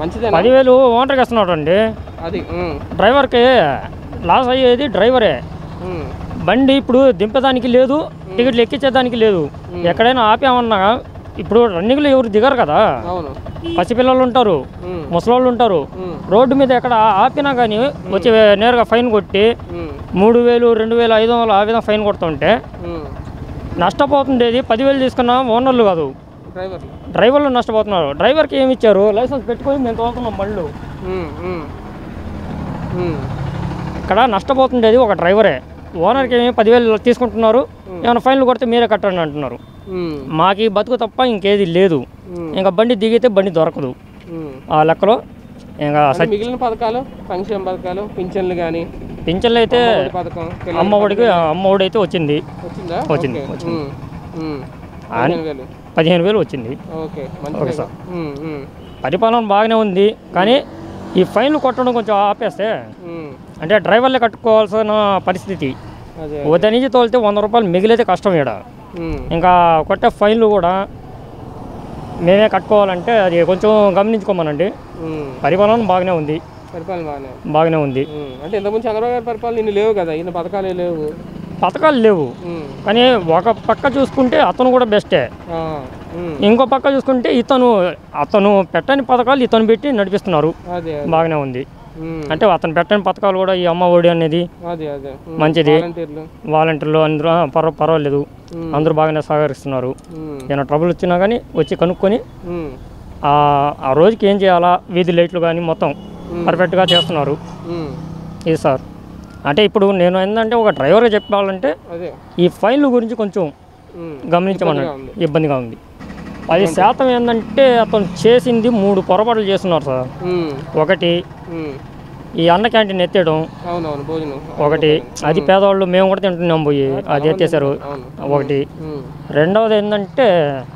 మంచిదేనా పదివేలు ఓనర్కి ఇస్తున్నాడు అండి అది ఉమ్, డ్రైవర్కి లాస్ అయ్యేది డ్రైవరే ఉమ్, బండి ఇప్పుడు దింపేదానికి లేదు టికెట్లు ఎక్కించేదానికి లేదు ఎక్కడైనా ఆపామన్నా ఇప్పుడు రన్నింగ్లో ఎవరు దిగరు కదా అవును పసిపిల్లలు ఉంటారు ఉమ్, ముసలోళ్ళు ఉంటారు ఉమ్, రోడ్డు మీద ఎక్కడ ఆపినా కానీ వచ్చి నేరుగా ఫైన్ కొట్టి ఉమ్, మూడు వేలు రెండు వేలు ఐదు వందలు ఆ విధంగా ఫైన్ కొడుతుంటే ఉమ్. నష్టపోతుండేది పదివేలు తీసుకున్న ఓనర్లు కాదు డ్రైవర్లు డ్రైవర్లు నష్టపోతున్నారు డ్రైవర్కి ఏమి ఇచ్చారు లైసెన్స్ పెట్టుకొని మేము తోలుతున్నాం బళ్ళు ఉమ్, ఉమ్, ఉమ్, ఇక్కడ నష్టపోతుండేది ఒక డ్రైవరే ఓనర్కి ఏమి పదివేలు తీసుకుంటున్నారు ఏమైనా ఫైన్లు కొడితే మీరే కట్టండి అంటున్నారు ఉమ్, మాకు ఈ బతుకు తప్ప ఇంకేది లేదు ఉమ్, ఇంకా బండి దిగితే బండి దొరకదు ఉమ్. ఆ లెక్కలో ఇంకా అంటే మిగిలిన పథకాలు సంక్షేమ పథకాలు పింఛన్లు కానీ పింఛన్లు అయితే పథకం పిల్లల అమ్మఒడికి అమ్మఒడి అయితే వచ్చింది వచ్చిందా వచ్చింది, ఓకే. వచ్చింది. ఉమ్, ఉమ్. ఆన్- పదిహేను వేలు పదిహేను వేలు వచ్చింది ఓకే ఓకే మంచిది సార్. పరిపాలన బాగానే ఉంది కానీ ఈ ఫైన్లు కొట్టడం కొంచెం ఆపేస్తే అంటే డ్రైవర్లే కట్టుకోవాల్సిన పరిస్థితి అదే ఉదయం నుంచి తోలితే వంద రూపాయలు మిగిలితే కష్టం ఇక్కడ ఉమ్, ఇంకా కొట్టే ఫైన్లు కూడా మేమే కట్టుకోవాలంటే అది కొంచెం గమనించుకోమనండి ఉమ్. పరిపాలన బాగానే ఉంది పరిపాలన బాగానే బాగానే ఉంది ఉమ్, అంటే ఇంతకుముందు చంద్రబాబు గారి పరిపాలన ఇన్ని లేవు కదా ఇన్ని పథకాలే లేవు పథకాలు లేవు ఉమ్, కానీ ఒక పక్క చూసుకుంటే అతను కూడా బెస్టే ఆ, ఉమ్, ఇంకో పక్క చూసుకుంటే ఇతను అతను పెట్టని పథకాలు ఇతను పెట్టి నడిపిస్తున్నారు అదే అదే బాగానే ఉంది ఉమ్, అంటే అతను పెట్టని పథకాలు కూడా ఈ అమ్మ ఒడి అనేది అదే అదే ఉమ్, మంచిది. వాలంటీర్లు వాలంటీర్లు అందరూ ఆ, పర్వ పర్వాలేదు ఉమ్, అందరూ బాగానే సహకరిస్తున్నారు ఉమ్, ఏమైనా ట్రబుల్ వచ్చినా కానీ వచ్చి కనుక్కొని ఉమ్, ఆ ఆ రోజుకి ఏం చేయాలా వీధి లైట్లు కానీ మొత్తం ఉమ్, పర్ఫెక్ట్గా చేస్తున్నారు ఉమ్, ఇది సార్ అంటే ఇప్పుడు నేను ఏంటంటే ఒక డ్రైవర్గా చెప్పాలంటే అదే ఈ ఫైన్ల గురించి కొంచెం ఉమ్, గమనించమన్నాడు ఇబ్బందిగా ఉంది. ఇబ్బందిగా ఉంది పది శాతం ఏంటంటే అతను చేసింది మూడు పొరపాట్లు చేస్తున్నారు సార్ ఉమ్, ఒకటి ఉమ్, ఈ అన్న క్యాంటీన్ ఎత్తేయడం అవునవును భోజనం ఒకటి అది పేదవాళ్ళు మేము కూడా తింటున్నాం పోయి అది ఎత్తేసారు అవును ఒకటి ఉమ్, రెండవది ఏంటంటే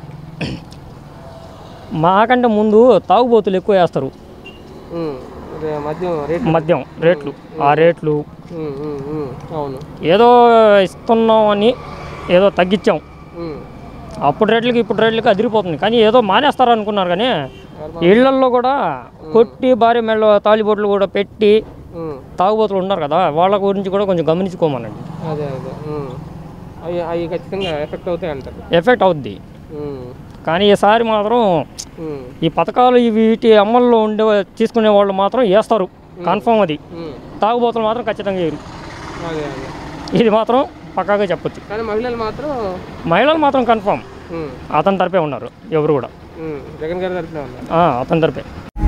మాకంటే ముందు తాగుబోతులు ఎక్కువ వేస్తారు ఉమ్, అదే మద్యం రేట్ మద్యం రేట్లు ఆ రేట్లు ఉమ్, ఉమ్, ఉమ్, అవును ఏదో ఇస్తున్నాం అని ఏదో తగ్గించాం ఉమ్, అప్పుడు రేట్లకి ఇప్పుడు రేట్లకి అదిరిపోతుంది కానీ ఏదో మానేస్తారు అనుకున్నారు కానీ ఇళ్లల్లో కూడా కొట్టి భార్య మెళ్ళ తాలిబొట్లు కూడా పెట్టి ఉమ్, తాగుబోతులు ఉన్నారు కదా వాళ్ళ గురించి కూడా కొంచెం గమనించుకోమనండి అదే అదే ఉమ్. అవి అవి ఖచ్చితంగా ఎఫెక్ట్ అవుతాయి అంటారు ఎఫెక్ట్ అవుద్ది ఉమ్, కానీ ఈసారి మాత్రం ఉమ్, ఈ పథకాలు ఈ వీటి అమల్లో ఉండే తీసుకునే వాళ్ళు మాత్రం వేస్తారు కన్ఫర్మ్ అది ఉమ్, తాగుబోతులు మాత్రం ఖచ్చితంగా వేయరు అదే అదే ఇది మాత్రం పక్కాగా చెప్పొచ్చు కానీ మహిళలు మాత్రం మహిళలు మాత్రం కన్ఫర్మ్ ఉమ్, అతని తరపే ఉన్నారు ఎవరు కూడా ఉమ్, జగన్ గారి తరఫున ఉన్నారు ఆ, అతని తరపే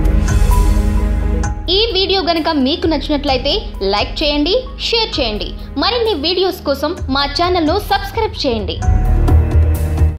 ఈ వీడియో గనుక మీకు నచ్చినట్లయితే లైక్ చేయండి షేర్ చేయండి మరిన్ని వీడియోస్ కోసం మా ఛానల్ను సబ్స్క్రైబ్ చేయండి